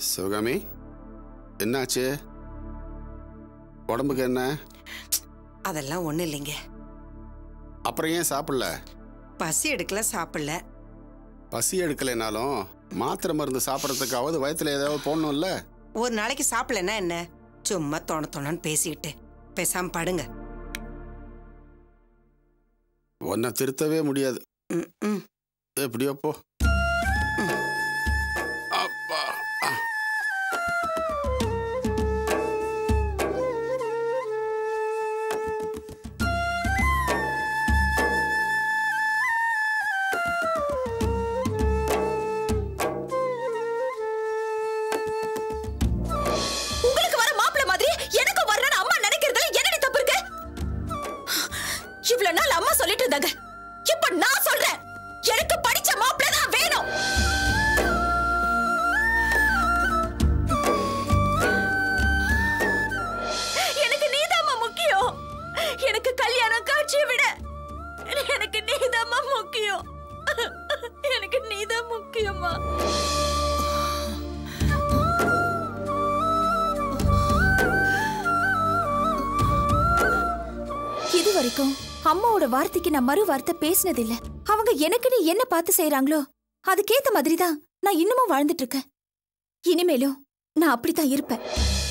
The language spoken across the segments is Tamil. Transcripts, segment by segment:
சிவகாமி என்னாச்சு உடம்புக்கு என்ன அதெல்லாம் ஒண்ணும் இல்லைங்க அப்புறம் ஏன் சாப்பிடல பசி எடுக்கல சாப்பிடல பசி எடுக்கலைனாலும் மாத்திரை மருந்து சாப்பிட்றதுக்காவது வயத்துல ஏதாவது போடணும்ல ஒரு நாளைக்கு சாப்பிடலன்னா என்ன சும்மா தோண தோணன்னு பேசிக்கிட்டு பேசாம படுங்க உன்னை திருத்தவே முடியாது ம், ம். எப்படியோ போ அப்பா ஆ. உங்களுக்கு வர மாப்பிள்ளை மாதிரி எனக்கும் வரணும்னு அம்மா நினைக்கிறதுல என்னடி தப்பு இருக்கு இவ்வளவு நாள் அம்மா சொல்லிட்டு இருந்தாங்க இப்ப நான் சொல்றேன் எனக்கு படிச்ச மாப்பிள்ளை தான் வேணும் எனக்கு நீதாம்மா முக்கியம் எனக்கு கல்யாண காட்சியை விட எனக்கு நீதாம்மா முக்கியம் எனக்கு நீதான் முக்கியமா இது வரைக்கும் அம்மாவோட வார்த்தைக்கு நான் மறு வார்த்தை பேசினதில்ல அவங்க எனக்குன்னு என்ன பார்த்து செய்றாங்களோ அதுக்கேத்த மாதிரி தான் நான் இன்னமும் வாழ்ந்துட்டு இருக்கேன் இனிமேலும் நான் அப்படித்தான் இருப்பேன்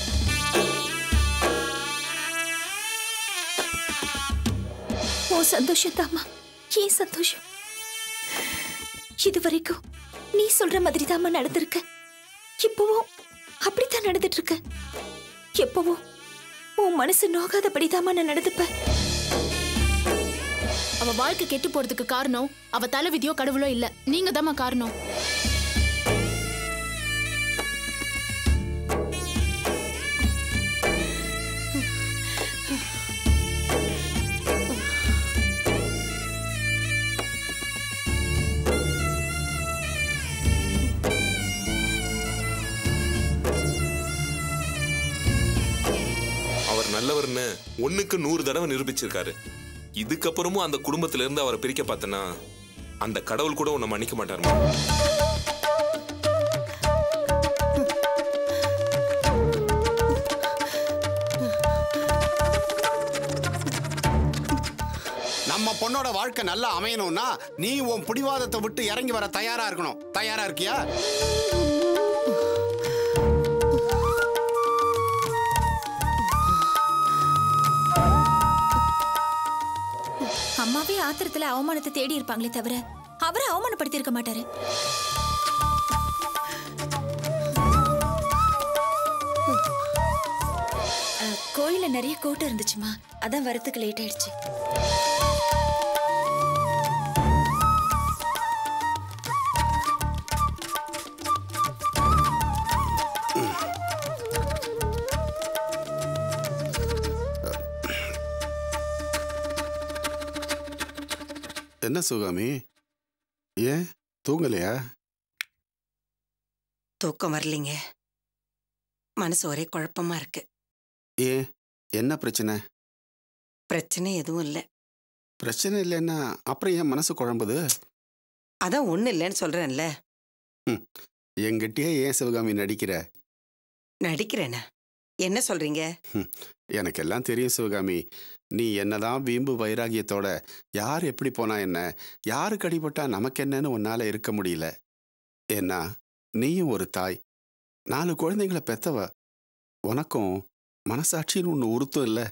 ஓ சந்தோஷம் தாமா ஏன் சந்தோஷம் இது வரைக்கும் நீ சொல்ற மாதிரி தாமா நடந்திருக்க இப்பவும் அப்படித்தான் நடந்துட்டு இருக்க எப்பவும் உன் மனசு நோகாதபடி தாமா நான் நடந்துப்பேன் அவ வாழ்க்கை கெட்டு போறதுக்கு காரணம் அவ தலைவிதியோ கடவுளோ இல்ல நீங்க தாம்மா காரணம் அவர் நல்லவர்னு ஒண்ணுக்கு நூறு தடவை நிரூபிச்சிருக்காரு இதுக்கப்புறமும் அந்த குடும்பத்துல இருந்து அவரை பிரிக்க பார்த்தனா அந்த கடவுள் கூட உன்னை மன்னிக்க மாட்டாருமா நம்ம பொண்ணோட வாழ்க்கை நல்லா அமையணும்னா நீ உன் பிடிவாதத்தை விட்டு இறங்கி வர தயாரா இருக்கணும் தயாரா இருக்கியா அம்மாவே ஆத்திரத்துல அவமானத்தை தேடி இருப்பாங்களே தவிர அவரை அவமானப்படுத்தி இருக்க மாட்டாரு அஹ், கோயில்ல நிறைய கூட்டம் இருந்துச்சுமா அதான் வரத்துக்கு லேட் ஆயிடுச்சு என்ன சுகாமி ஏன் தூங்கலையா தூக்கம் வரலைங்க மனசு ஒரே குழப்பமா இருக்கு ஏன் என்ன பிரச்சனை பிரச்சனை எதுவும் இல்லை பிரச்சனை இல்லைன்னா அப்புறம் ஏன் மனசு குழம்புது அதான் ஒண்ணு இல்லைன்னு சொல்றேன்ல என்கிட்டயே ஏன் சிவகாமி நடிக்கிற நடிக்கிறேனா என்ன சொல்றீங்க எனக்கு எல்லாம் தெரியும் சிவகாமி நீ என்னதான் வீம்பு வைராகியத்தோட யார் எப்படி போனா என்ன யாருக்கு அடிபட்டா நமக்கு என்னன்னு உன்னால இருக்க முடியல ஏன்னா நீயும் ஒரு தாய் நாலு குழந்தைங்களை பெத்தவ உனக்கும் மனசாட்சின்னு ஒன்று உறுத்தும் இல்ல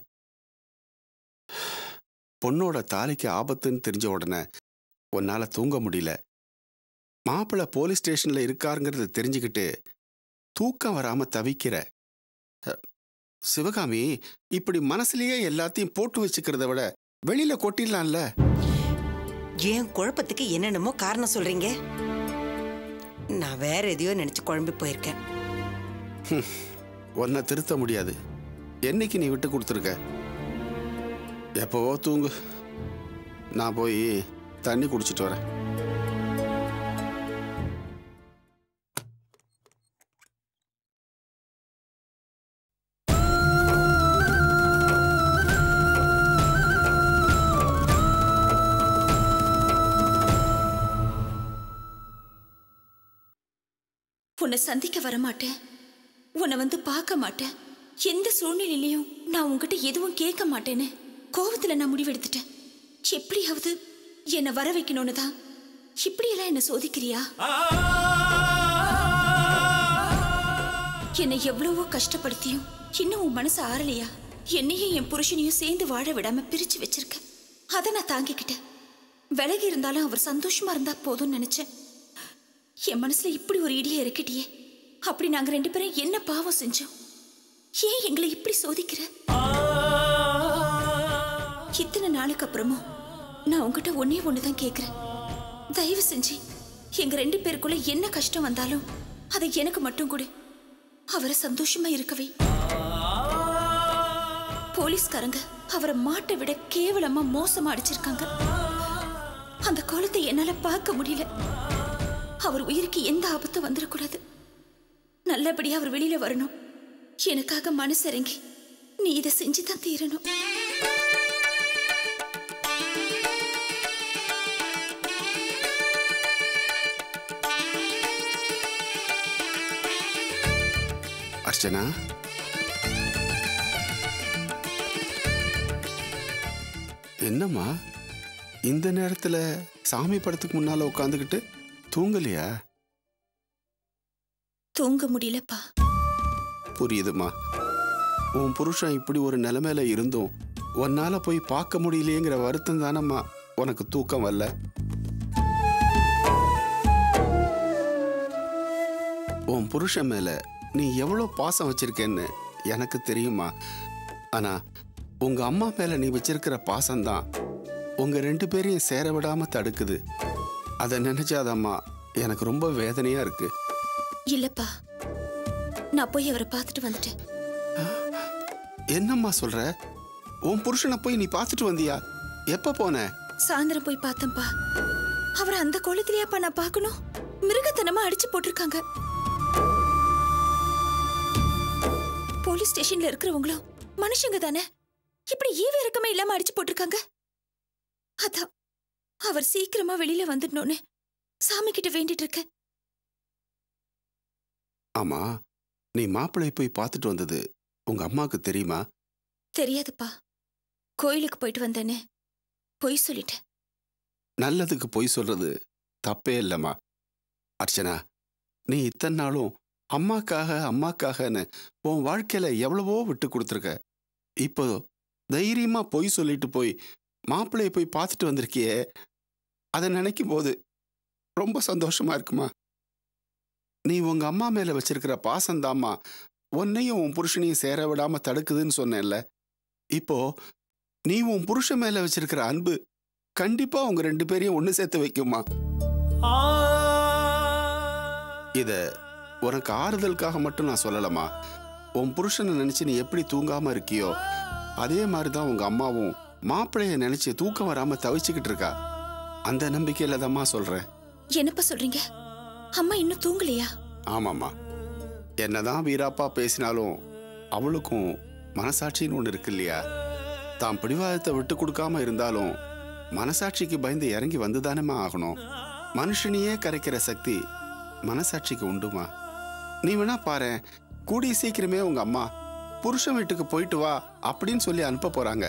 பொண்ணோட தாலிக்கு ஆபத்துன்னு தெரிஞ்ச உடனே உன்னால தூங்க முடியல மாப்பிள்ளை போலீஸ் ஸ்டேஷன்ல இருக்காருங்கிறத தெரிஞ்சுக்கிட்டு தூக்கம் வராம தவிக்கிற சிவகாமி இப்படி மனசுலயே எல்லாத்தையும் போட்டு வச்சுக்கிறத விட வெளியில கொட்டிடலாம்ல ஏன் குழப்பத்துக்கு என்னென்னமோ காரணம் சொல்றீங்க நான் வேற எதையோ நினைச்சு குழம்பி போயிருக்கேன் உன்னை திருத்த முடியாது என்னைக்கு நீ விட்டு கொடுத்துருக்க எப்போவோ தூங்கு நான் போய் தண்ணி குடிச்சிட்டு வரேன் உன்னை சந்திக்க வரமாட்டேன் உன்னை வந்து பார்க்க மாட்டேன் எந்த சூழ்நிலையிலையும் நான் உன்கிட்ட எதுவும் கேட்க மாட்டேன்னு கோவத்துல நான் முடிவெடுத்துட்டேன் எப்படியாவது என்னை வர வைக்கணும்னு தான் இப்படியெல்லாம் என்ன சோதிக்கிறியா என்னை எவ்வளவோ கஷ்டப்படுத்தியும் இன்னும் உன் மனசு ஆறலையா என்னையும் என் புருஷனையும் சேர்ந்து வாழ விடாம பிரிச்சு வச்சிருக்க அதை நான் தாங்கிக்கிட்டேன் விலகி இருந்தாலும் அவர் சந்தோஷமா இருந்தா போதும்னு நினைச்சேன் என் மனசுல இப்படி ஒரு இடியை இறக்கிட்டியே அப்படி நாங்க ரெண்டு பேரும் என்ன பாவம் செஞ்சோம் ஏன் எங்களை இப்படி சோதிக்கிற இத்தனை நாளுக்கு அப்புறமும் நான் உங்ககிட்ட ஒன்னே ஒண்ணுதான் கேக்குறேன் தயவு செஞ்சு எங்க ரெண்டு பேருக்குள்ள என்ன கஷ்டம் வந்தாலும் அதை எனக்கு மட்டும் கொடு அவரை சந்தோஷமா இருக்கவே போலீஸ்காரங்க அவரை மாட்டை விட கேவலமா மோசமா அடிச்சிருக்காங்க அந்த கோலத்தை என்னால பார்க்க முடியல அவர் உயிருக்கு எந்த ஆபத்தும் வந்துடக்கூடாது நல்லபடியா அவர் வெளியில வரணும் எனக்காக மனசிறங்கி நீ இதை செஞ்சுதான் தீரணும் அர்ச்சனா என்னம்மா இந்த நேரத்துல சாமி படத்துக்கு முன்னால உட்காந்துக்கிட்டு தூங்கலையா தூங்க முடியலப்பா புரியுதுமா உன் புருஷன் இப்படி ஒரு நிலைமையில இருந்தும் உன்னால போய் பார்க்க முடியலையேங்கிற வருத்தம் தானம்மா உனக்கு தூக்கம் வரல உன் புருஷன் மேல நீ எவ்வளோ பாசம் வச்சிருக்கேன்னு எனக்கு தெரியுமா ஆனா உங்க அம்மா மேல நீ வச்சிருக்கிற பாசம்தான் உங்க ரெண்டு பேரையும் சேர விடாம தடுக்குது அதை நினைச்சாதம்மா எனக்கு ரொம்ப வேதனையா இருக்கு இல்லப்பா நான் போய் அவரை பார்த்துட்டு வந்துட்டேன் என்னம்மா சொல்ற உன் புருஷனை போய் நீ பார்த்துட்டு வந்தியா எப்ப போன சாயந்தரம் போய் பார்த்தேன்ப்பா அவரை அந்த கோலத்திலேயாப்பா நான் பார்க்கணும் மிருகத்தனமா அடிச்சு போட்டிருக்காங்க போலீஸ் ஸ்டேஷன்ல இருக்கிறவங்களும் மனுஷங்க தானே இப்படி ஈவு இறக்கமே இல்லாம அடிச்சு போட்டிருக்காங்க அதான் அவர் சீக்கிரமா வெளியில வந்துடணும்னு சாமி கிட்ட வேண்டிட்டு இருக்கேன் ஆமா நீ மாப்பிள்ளை போய் பார்த்துட்டு வந்தது உங்க அம்மாவுக்கு தெரியுமா தெரியாதுப்பா கோயிலுக்கு போயிட்டு வந்தேனே பொய் சொல்லிட்டேன் நல்லதுக்கு பொய் சொல்றது தப்பே இல்லைம்மா அர்ச்சனா நீ இத்தனை நாளும் அம்மாக்காக அம்மாக்காகன்னு உன் வாழ்க்கையில எவ்வளவோ விட்டு கொடுத்துருக்க இப்போ தைரியமா பொய் சொல்லிட்டு போய் மாப்பிள்ளைய போய் பார்த்துட்டு வந்திருக்கியே அதை நினைக்கும் போது ரொம்ப சந்தோஷமா இருக்குமா நீ உங்க அம்மா மேல வச்சிருக்கிற பாசந்தாம்மா உன்னையும் உன் புருஷனையும் சேர விடாம தடுக்குதுன்னு சொன்னேன்ல இப்போ நீ உன் புருஷன் மேல வச்சிருக்கிற அன்பு கண்டிப்பா உங்க ரெண்டு பேரையும் ஒண்ணு சேர்த்து வைக்குமா இத உனக்கு ஆறுதலுக்காக மட்டும் நான் சொல்லலமா உன் புருஷனை நினைச்சு நீ எப்படி தூங்காம இருக்கியோ அதே மாதிரி தான் உங்க அம்மாவும் மாப்பிள்ளைய நினைச்சு தூக்கம் வராம தவிச்சுக்கிட்டு இருக்கா அந்த நம்பிக்கையில தாம்மா சொல்றேன் என்னப்பா சொல்றீங்க அம்மா இன்னும் தூங்கலையா ஆமாம்மா என்னதான் வீராப்பா பேசினாலும் அவளுக்கும் மனசாட்சின்னு ஒன்று இருக்கு இல்லையா தான் பிடிவாதத்தை விட்டு கொடுக்காம இருந்தாலும் மனசாட்சிக்கு பயந்து இறங்கி வந்துதானேம்மா ஆகணும் மனுஷனையே கரைக்கிற சக்தி மனசாட்சிக்கு உண்டுமா நீ வேணா பாரு கூடிய சீக்கிரமே உங்க அம்மா புருஷன் வீட்டுக்கு போயிட்டு வா அப்படின்னு சொல்லி அனுப்ப போறாங்க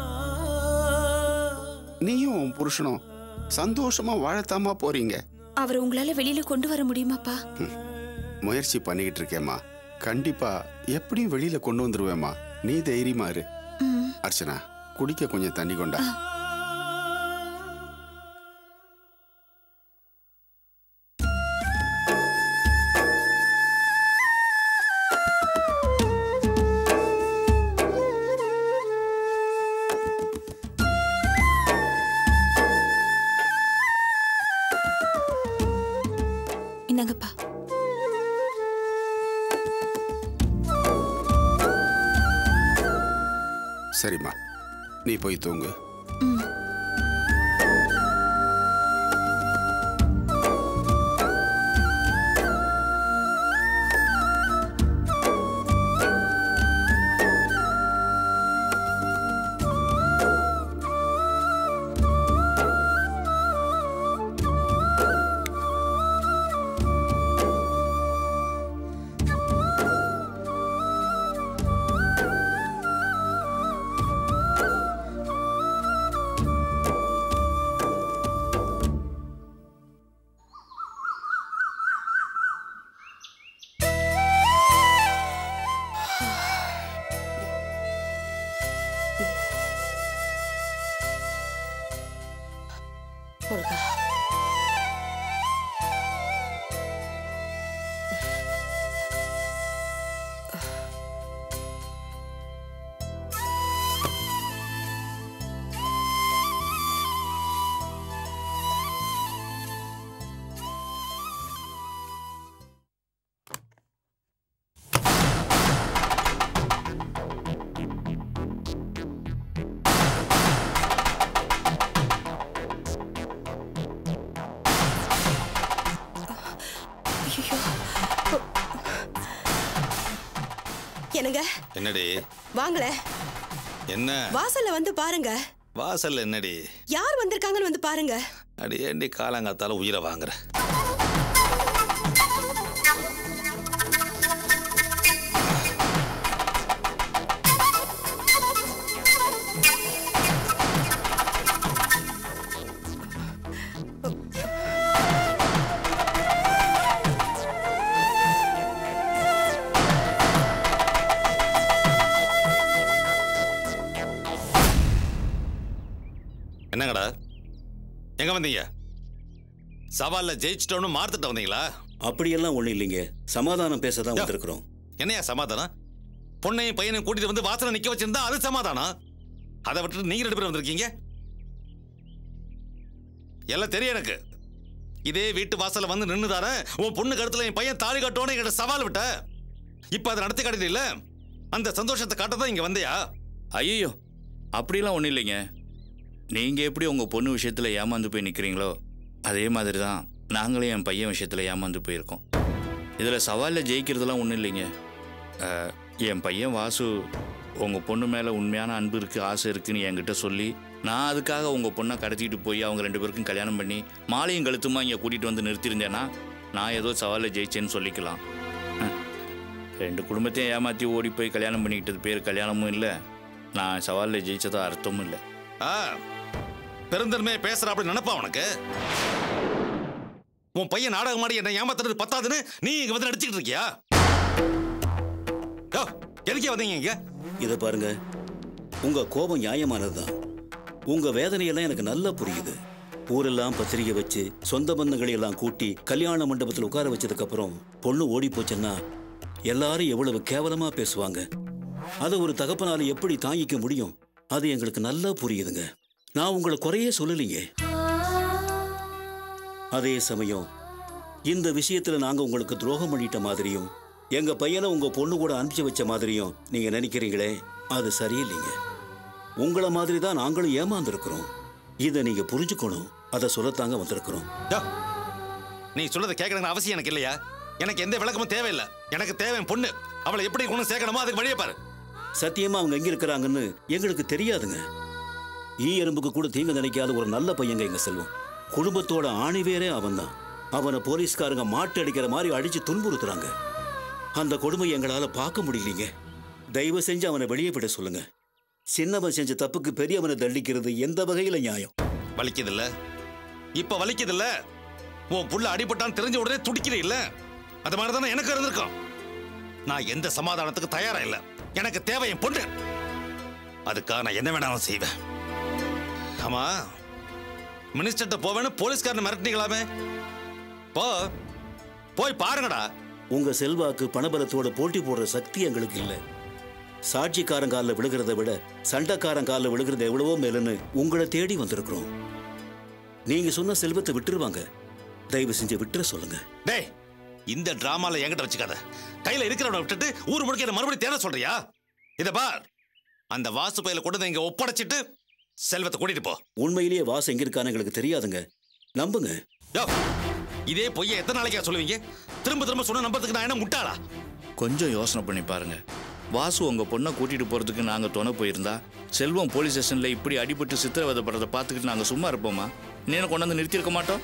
நீயும் உன் புருஷனும் சந்தோஷமா வாழத்தாமா போறீங்க அவரை உங்களால வெளியில கொண்டு வர முடியுமாப்பா முயற்சி பண்ணிக்கிட்டு இருக்கேம்மா கண்டிப்பா எப்படியும் வெளியில கொண்டு வந்துருவேம்மா நீ தைரியமா இரு ம். அர்ச்சனா குடிக்க கொஞ்சம் தண்ணி கொண்டா இந்தாங்கப்பா சரிம்மா நீ போய் தூங்கு ம். என்னங்க என்னடி வாங்களே என்ன வாசல்ல வந்து பாருங்க வாசல்ல என்னடி யார் வந்திருக்காங்கன்னு வந்து பாருங்க அடி ஏண்டி காலங்காத்தால உயிரை வாங்குற என்னங்கடா எங்க வந்தீங்க சவால்ல ஜெயிச்சிட்டோன்னு மார்த்துட்டு வந்தீங்களா அப்படியெல்லாம் ஒண்ணும் இல்லைங்க சமாதானம் பேச தான் யா. வந்திருக்கிறோம் என்னையா சமாதானம் பொண்ணையும் பையனையும் கூட்டிட்டு வந்து வாசல்ல நிக்க வச்சிருந்தா அது சமாதானம் அதை விட்டுட்டு நீங்க ரெண்டு பேரும் வந்திருக்கீங்க எல்லாம் தெரியும் எனக்கு இதே வீட்டு வாசல்ல வந்து நின்னுதார உன் பொண்ணு கழுத்துல என் பையன் தாலி கட்டோன்னு என்கிட்ட சவால் விட்ட இப்ப அதை நடத்தி காட்டிட்டு இல்ல அந்த சந்தோஷத்தை காட்டதான் இங்க வந்தியா ஐயோ அப்படிலாம் ஒன்றும் இல்லைங்க நீங்கள் எப்படி உங்கள் பொண்ணு விஷயத்தில் ஏமாந்து போய் நிற்கிறீங்களோ அதே மாதிரி தான் நாங்களும் என் பையன் விஷயத்தில் ஏமாந்து போயிருக்கோம் இதில் சவாலில் ஜெயிக்கிறதுலாம் ஒன்றும் இல்லைங்க அஹ், என் பையன் வாசு உங்கள் பொண்ணு மேலே உண்மையான அன்பு இருக்குது ஆசை இருக்குன்னு என்கிட்ட சொல்லி நான் அதுக்காக உங்கள் பொண்ணை கடத்திட்டு போய் அவங்க ரெண்டு பேருக்கும் கல்யாணம் பண்ணி மாலையும் கழுத்துமா இங்கே கூட்டிகிட்டு வந்து நிறுத்தியிருந்தேன்னா நான் ஏதோ சவாலில் ஜெயிச்சேன்னு சொல்லிக்கலாம் அஹ், ரெண்டு குடும்பத்தையும் ஏமாற்றி ஓடி போய் கல்யாணம் பண்ணிக்கிட்டது பேர் கல்யாணமும் இல்லை நான் சவாலில் ஜெயிச்சதா அர்த்தமும் இல்லை ஆ பெருந்தன்மையை பேசுற அப்படி நினைப்பா உனக்கு உன் பையன் நாடகம் ஆடி என்ன ஏமாத்துறது பத்தாதுன்னு நீ இங்க வந்து நடிச்சுக்கிட்டு இருக்கியா யோ, எதுக்கே வந்தீங்க இங்க இதை பாருங்க உங்க கோபம் நியாயமானதுதான் உங்க வேதனையெல்லாம் எனக்கு நல்லா புரியுது ஊரெல்லாம் பத்திரிகை வச்சு சொந்த பந்தங்களை எல்லாம் கூட்டி கல்யாண மண்டபத்தில் உட்கார வச்சதுக்கு அப்புறம் பொண்ணு ஓடி போச்சுன்னா எல்லாரும் எவ்வளவு கேவலமா பேசுவாங்க அதை ஒரு தகப்பனால எப்படி தாங்கிக்க முடியும் அது எங்களுக்கு நல்லா புரியுதுங்க நான் உங்களை குறையே சொல்லலைங்க அதே சமயம் இந்த விஷயத்துல நாங்க உங்களுக்கு துரோகம் பண்ணிட்ட மாதிரியும் எங்க பையனை உங்க பொண்ணு கூட அனுப்பிச்சு வச்ச மாதிரியும் நீங்க நினைக்கிறீங்களே அது சரியில்லைங்க உங்களை மாதிரி தான் நாங்களும் ஏமாந்துருக்கிறோம் இதை நீங்க புரிஞ்சுக்கணும் அதை சொல்லத்தாங்க வந்திருக்கிறோம் யோ, நீ சொல்றதை கேட்கணுங்கிற அவசியம் எனக்கு இல்லையா எனக்கு எந்த விளக்கமும் தேவையில்லை எனக்கு தேவை என் பொண்ணு அவளை எப்படி கொண்டு சேர்க்கணுமோ அதுக்கு வழியை பாரு சத்தியமா அவங்க எங்க இருக்கிறாங்கன்னு எங்களுக்கு தெரியாதுங்க ஈ எறும்புக்கு கூட தீங்கு நினைக்காத ஒரு நல்ல பையங்க எங்க செல்வம் குடும்பத்தோட ஆணிவேரே அவன்தான் அவனை போலீஸ்காரங்க மாட்டு அடிக்கிற மாதிரி அடிச்சு துன்புறுத்துறாங்க அந்த கொடுமை எங்களால பார்க்க முடியலீங்க தயவு செஞ்சு அவனை வெளியே விட சொல்லுங்க சின்னவன் செஞ்ச தப்புக்கு பெரியவனை தண்டிக்கிறது எந்த வகையில நியாயம் வலிக்குதுல்ல இப்ப வலிக்குதுல்ல உன் புள்ள அடிபட்டான்னு தெரிஞ்ச உடனே துடிக்கிறே இல்ல அது மாதிரி தானே எனக்கு இருந்திருக்கும் நான் எந்த சமாதானத்துக்கு தயாரா இல்ல எனக்கு தேவை என் பொண்ணு அதுக்காக நான் என்ன வேணாலும் செய்வேன் ஆமா மினிஸ்டர்கிட்ட போவேன்னு போலீஸ்காரனை மிரட்டினீங்களாமே போ போய் பாருங்கடா உங்க செல்வாக்கு பணபலத்தோட போட்டி போடுற சக்தி எங்களுக்கு இல்ல சாட்சிக்காரன் காலில் விழுகிறத விட சண்டைக்காரன் காலில் விழுகிறது எவ்வளவோ மேலுன்னு உங்களை தேடி வந்திருக்கிறோம் நீங்க சொன்ன செல்வத்தை விட்டுருவாங்க தயவு செஞ்சு விட்டுற சொல்லுங்க டேய் இந்த டிராமால என்கிட்ட வச்சுக்காத கையில இருக்கிறவனை விட்டுட்டு ஊர் முழுக்க என்ன மறுபடியும் தேட சொல்றியா இத பார் அந்த வாசு பையில கொண்டு வந்து இங்க ஒப்படைச்சிட்டு செல்வத்தை கூட்டிட்டு போ உண்மையிலேயே வாசம் எங்க இருக்கான்னு எங்களுக்கு தெரியாதுங்க நம்புங்க யோ, இதே பொய்ய எத்தனை நாளைக்கா சொல்லுவீங்க திரும்ப திரும்ப சொன்ன நம்பறதுக்கு நான் என்ன முட்டாளா கொஞ்சம் யோசனை பண்ணி பாருங்க வாசு உங்கள் பொண்ணை கூட்டிகிட்டு போகிறதுக்கு நாங்கள் துணை போயிருந்தா செல்வம் போலீஸ் ஸ்டேஷனில் இப்படி அடிபட்டு சித்திரவதைப்படுறதை பார்த்துக்கிட்டு நாங்கள் சும்மா இருப்போமா நீனை கொண்டாந்து நிறுத்தியிருக்க மாட்டோம்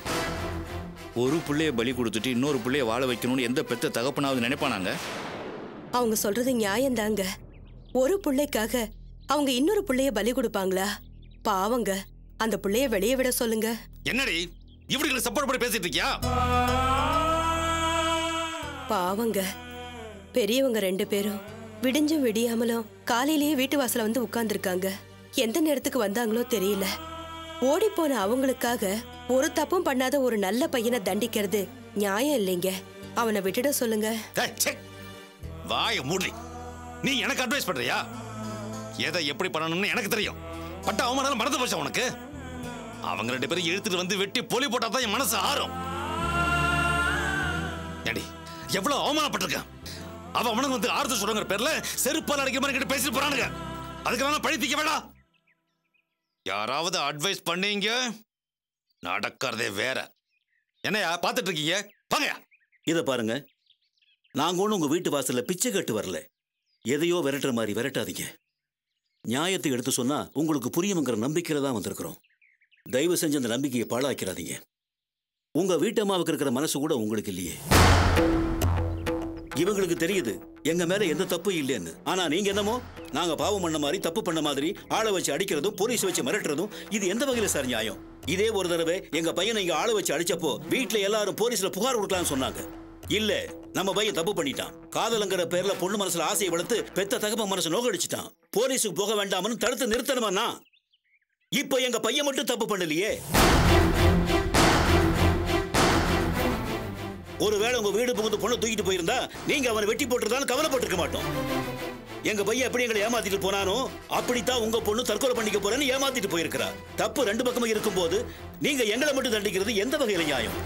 ஒரு பிள்ளைய பலி கொடுத்துட்டு இன்னொரு பிள்ளைய வாழ வைக்கணும்னு எந்த பெத்த தகப்பனாவது நினைப்பானாங்க அவங்க சொல்றது நியாயம்தாங்க ஒரு பிள்ளைக்காக அவங்க இன்னொரு பிள்ளைய பலி கொடுப்பாங்களா பாவங்க அந்த பிள்ளைய வெளியே விட சொல்லுங்க என்னடி இப்படி சப்போர்ட் பண்ணி பேசிட்டு இருக்கியா பாவங்க பெரியவங்க ரெண்டு பேரும் விடிஞ்சும் விடியாமலும் காலையிலேயே வீட்டு வாசல்ல வந்து உட்கார்ந்துருக்காங்க எந்த நேரத்துக்கு வந்தாங்களோ தெரியல ஓடி போன அவங்களுக்காக ஒரு தப்பும் பண்ணாத ஒரு நல்ல பையனை தண்டிக்கிறது நியாயம் இல்லைங்க அவனை விட்டுட சொல்லுங்க டேய், ச்சே. வாய மூடி நீ எனக்கு அட்வைஸ் பண்றியா எதை எப்படி பண்ணணும்னு எனக்கு தெரியும் பட்ட அவமானம் மறந்து போச்சா உனக்கு அவங்க ரெண்டு பேரும் இழுத்துட்டு வந்து வெட்டி பொலி போட்டா தான் என் மனசு ஆறும் ஏடி எவ்வளவு அவமானப்பட்டிருக்கேன் அவ அவனுக்கு வந்து ஆறுதல் சொல்லுங்கிற பேர்ல செருப்பால் அடிக்கிற மாதிரி கிட்ட பேசிட்டு போறானுங்க அதுக்கு நான் பழி தீக்க வேணாம் யாராவது அட்வைஸ் பண்ணீங்க நடக்கிறதே வேற என்னையா பார்த்துட்டு இருக்கீங்க பாங்கயா இதை பாருங்க நாங்க ஒன்றும் உங்க வீட்டு வாசல்ல பிச்சை கட்டு வரல எதையோ விரட்டுற மாதிரி விரட்டாதீங்க நியாயத்தை எடுத்து சொன்னா உங்களுக்கு புரியுங்கிற நம்பிக்கையில தான் வந்திருக்கிறோம் தயவு செஞ்சு அந்த நம்பிக்கையை பாழாக்கிறாதீங்க உங்க வீட்டம்மாவுக்கு இருக்கிற மனசு கூட உங்களுக்கு இல்லையே இவங்களுக்கு தெரியுது எங்க மேல எந்த தப்பும் இல்லைன்னு ஆனா நீங்க என்னமோ நாங்க பாவம் பண்ண மாதிரி தப்பு பண்ண மாதிரி ஆளை வச்சு அடிக்கிறதும் போலீஸ் வச்சு மிரட்டுறதும் இது எந்த வகையில சார் நியாயம் இதே ஒரு தடவை எங்க பையனை இங்க ஆளை வச்சு அடிச்சப்போ வீட்ல எல்லாரும் போலீஸ்ல புகார் கொடுக்கலாம்னு சொன்னாங்க இல்ல நம்ம பையன் தப்பு பண்ணிட்டான் காதலுங்கிற பேர்ல பொண்ணு மனசுல ஆசையை வளர்த்து பெத்த தகப்ப மனசு நோகடிச்சிட்டான் போலீஸுக்கு போக வேண்டாம்னு தடுத்து நிறுத்தணுமா இப்ப எங்க பையன் மட்டும் தப்பு பண்ணலையே ஒருவேளை உங்க வீடு புகுந்து பொண்ணு தூக்கிட்டு போயிருந்தா நீங்க அவனை வெட்டி போட்டிருந்தாலும் கவலைப்பட்டிருக்க மாட்டோம் எங்க பையன் எப்படி எங்களை ஏமாத்திட்டு போனானோ அப்படித்தான் உங்க பொண்ணு தற்கொலை பண்ணிக்க போறேன்னு ஏமாத்திட்டு போயிருக்கிறா தப்பு ரெண்டு பக்கமும் இருக்கும்போது நீங்க எங்களை மட்டும் தண்டிக்கிறது எந்த வகையில நியாயம்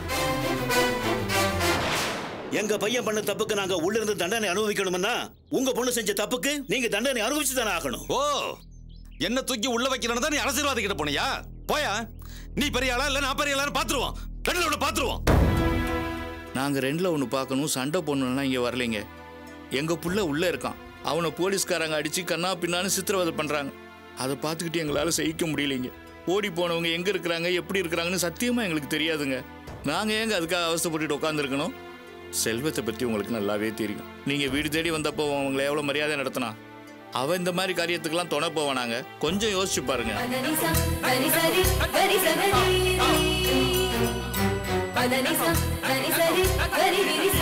எங்க பையன் பண்ண தப்புக்கு நாங்க உள்ள இருந்து தண்டனை அனுபவிக்கணும்னா உங்க பொண்ணு செஞ்ச தப்புக்கு நீங்க தண்டனை அனுபவிச்சு தானே ஆகணும் ஓ என்ன தூக்கி உள்ள வைக்கணும்னு தான் நீ அரசியல்வாதிக்கிட்ட போனியா போயா நீ பெரிய ஆளா இல்ல நான் பெரிய ஆளான்னு பாத்துருவோம் ரெண்டுல ஒண்ணு பாத்துருவோம் நாங்கள் ரெண்டில் ஒன்று பார்க்கணும் சண்டை போடணும்னா இங்கே வரலைங்க எங்கள் புள்ள உள்ளே இருக்கான் அவனை போலீஸ்காரங்க அடித்து கண்ணா பின்னான்னு சித்திரவதை பண்ணுறாங்க அதை பார்த்துக்கிட்டு எங்களால் சகிக்க முடியலைங்க ஓடி போனவங்க எங்கே இருக்கிறாங்க எப்படி இருக்கிறாங்கன்னு சத்தியமாக எங்களுக்கு தெரியாதுங்க நாங்கள் ஏங்க அதுக்காக அவசரப்பட்டுட்டு உட்காந்துருக்கணும் செல்வத்தை பற்றி உங்களுக்கு நல்லாவே தெரியும் நீங்கள் வீடு தேடி வந்தப்போ அவங்களை எவ்வளோ மரியாதை நடத்தினா அவன் இந்த மாதிரி காரியத்துக்கெல்லாம் துணை போவானாங்க கொஞ்சம் யோசிச்சு பாருங்க பதனிசா பனி சரி பனி சரி பனி விரி